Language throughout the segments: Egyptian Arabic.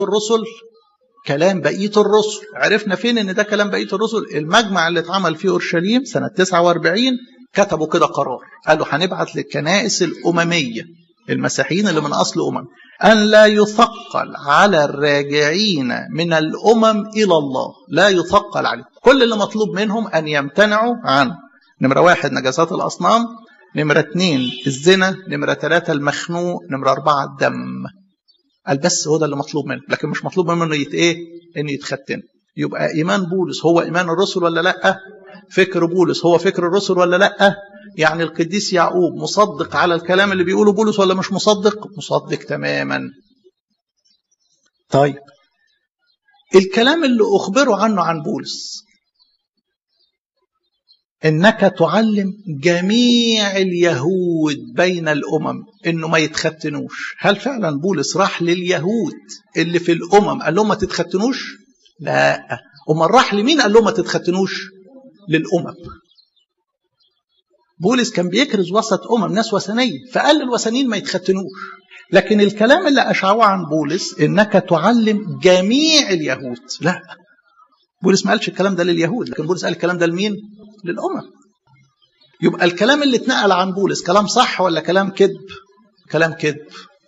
الرسل كلام بقية الرسل عرفنا فين ان ده كلام بقية الرسل المجمع اللي اتعمل في اورشليم سنة 49 كتبوا كده قرار قالوا هنبعت للكنائس الاممية المسيحيين اللي من اصل امم ان لا يثقل على الراجعين من الامم الى الله لا يثقل عليهم كل اللي مطلوب منهم ان يمتنعوا عن نمرة واحد نجاسات الاصنام نمرة اثنين الزنا نمرة ثلاثة المخنوق نمرة أربعة الدم قال بس هو ده اللي مطلوب منه لكن مش مطلوب منه انه يت ايه انه يتختن يبقى ايمان بولس هو ايمان الرسل ولا لا فكر بولس هو فكر الرسل ولا لا يعني القديس يعقوب مصدق على الكلام اللي بيقوله بولس ولا مش مصدق مصدق تماما طيب الكلام اللي اخبروا عنه عن بولس انك تعلم جميع اليهود بين الامم انه ما يتختنوش هل فعلا بولس راح لليهود اللي في الامم قال لهم ما تتختنوش لا امال راح لمين قال لهم ما تتختنوش للامم بولس كان بيكرز وسط امم ناس وثنيه فقال للوثنيين ما يتختنوش لكن الكلام اللي اشعوه عن بولس انك تعلم جميع اليهود لا بولس ما قالش الكلام ده لليهود لكن بولس قال الكلام ده لمين للأمم يبقى الكلام اللي اتنقل عن بولس كلام صح ولا كلام كذب كلام كذب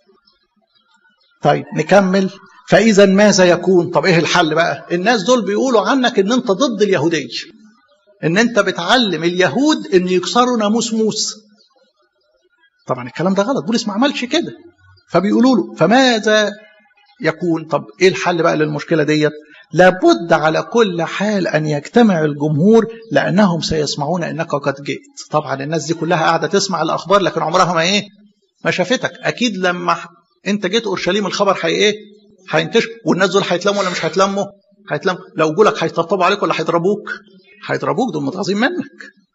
طيب نكمل فإذا ماذا يكون طب إيه الحل بقى الناس دول بيقولوا عنك إن أنت ضد اليهودية إن أنت بتعلم اليهود إن يكسروا ناموس موسى طبعا الكلام ده غلط بولس ما عملش كده فبيقولوا له فماذا يكون طب إيه الحل بقى للمشكلة ديت لابد على كل حال أن يجتمع الجمهور لأنهم سيسمعون أنك قد جئت طبعا الناس دي كلها قاعدة تسمع الأخبار لكن عمرها ما إيه ما شافتك أكيد لما أنت جيت أورشليم الخبر هي إيه هينتشر والناس دول هيتلموا ولا مش هيتلموا هيتلموا لو جولك هيطبطبوا عليك ولا هيضربوك هيضربوك دول متغاظين منك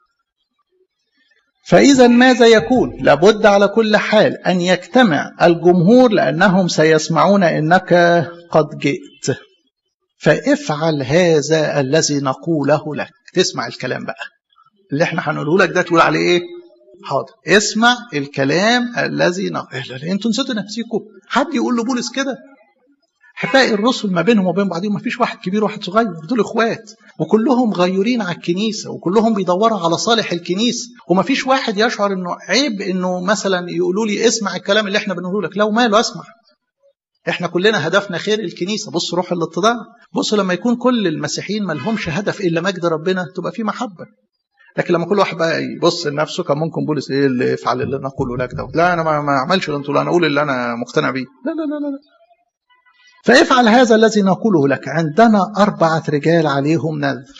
فإذا ماذا يكون لابد على كل حال أن يجتمع الجمهور لأنهم سيسمعون أنك قد جئت فافعل هذا الذي نقوله لك تسمع الكلام بقى اللي احنا هنقوله لك ده تقول عليه ايه حاضر اسمع الكلام الذي نقوله انتوا نسيتوا نفسيكم حد يقول لبولس كده احبائي الرسل ما بينهم وبين بعضهم ما فيش واحد كبير وواحد صغير دول اخوات وكلهم غيورين على الكنيسه وكلهم بيدوروا على صالح الكنيسه وما فيش واحد يشعر انه عيب انه مثلا يقولوا لي اسمع الكلام اللي احنا بنقوله لك لو ماله اسمع احنا كلنا هدفنا خير الكنيسه بص روح الاتضاع بص لما يكون كل المسيحيين ما لهمش هدف الا مجد ربنا تبقى في محبه لكن لما كل واحد بقى يبص لنفسه كان ممكن بولس ايه اللي افعل اللي نقوله لك ده لا انا ما اعملش اللي انتوا انا اقول اللي انا مقتنع بيه لا لا لا لا فافعل هذا الذي نقوله لك عندنا أربعة رجال عليهم نذر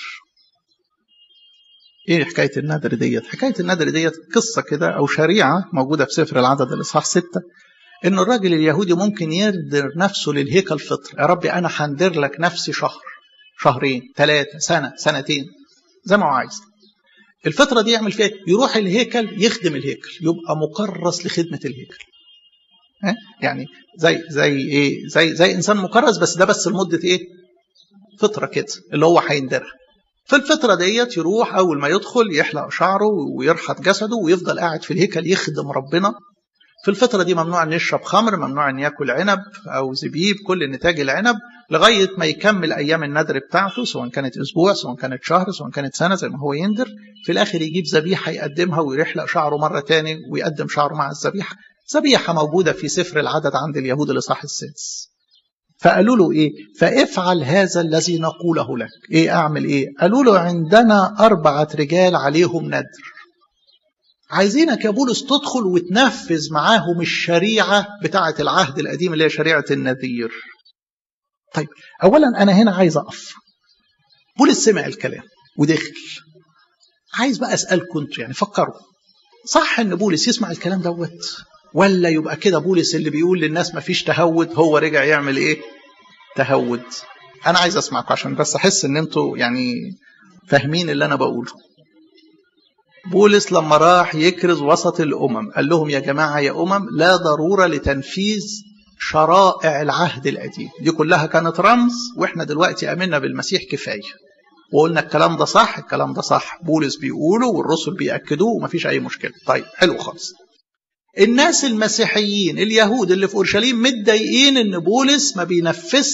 ايه حكاية النذر ديت حكاية النذر ديت قصة كده او شريعة موجودة في سفر العدد الاصحاح ستة ان الراجل اليهودي ممكن يندر نفسه للهيكل فطر يا ربي انا هندر لك نفسي شهر شهرين ثلاثة سنة سنتين زي ما هو عايز الفترة دي يعمل فيها يروح الهيكل يخدم الهيكل يبقى مكرس لخدمة الهيكل ها؟ يعني زي زي ايه زي زي انسان مكرس بس ده بس لمده ايه فتره كده اللي هو هيندرها في الفتره ديت يروح اول ما يدخل يحلق شعره ويرحط جسده ويفضل قاعد في الهيكل يخدم ربنا في الفترة دي ممنوع أن يشرب خمر ممنوع أن يأكل عنب أو زبيب كل نتاج العنب لغاية ما يكمل أيام النذر بتاعته سواء كانت أسبوع سواء كانت شهر سواء كانت سنة زي ما هو يندر في الآخر يجيب ذبيحة يقدمها ويحلق شعره مرة تاني ويقدم شعره مع الذبيحة ذبيحة موجودة في سفر العدد عند اليهود الإصحاح السادس فقالوا له إيه فافعل هذا الذي نقوله لك إيه أعمل إيه قالوا له عندنا أربعة رجال عليهم ندر عايزينك يا بولس تدخل وتنفذ معاهم الشريعة بتاعة العهد القديم اللي هي شريعة النذير طيب أولا أنا هنا عايز أقف بولس سمع الكلام ودخل عايز بقى أسألكم انتوا يعني فكروا صح ان بولس يسمع الكلام دوت ولا يبقى كده بولس اللي بيقول للناس ما فيش تهود هو رجع يعمل ايه تهود انا عايز اسمعكم عشان بس احس ان انتوا يعني فاهمين اللي انا بقوله بولس لما راح يكرز وسط الامم قال لهم يا جماعه يا امم لا ضروره لتنفيذ شرائع العهد القديم دي كلها كانت رمز واحنا دلوقتي امنا بالمسيح كفايه وقلنا الكلام ده صح الكلام ده صح بولس بيقوله والرسل بيأكدوه ومفيش أي مشكلة طيب حلو خالص الناس المسيحيين اليهود اللي في أورشليم متضايقين إن بولس ما بينفذش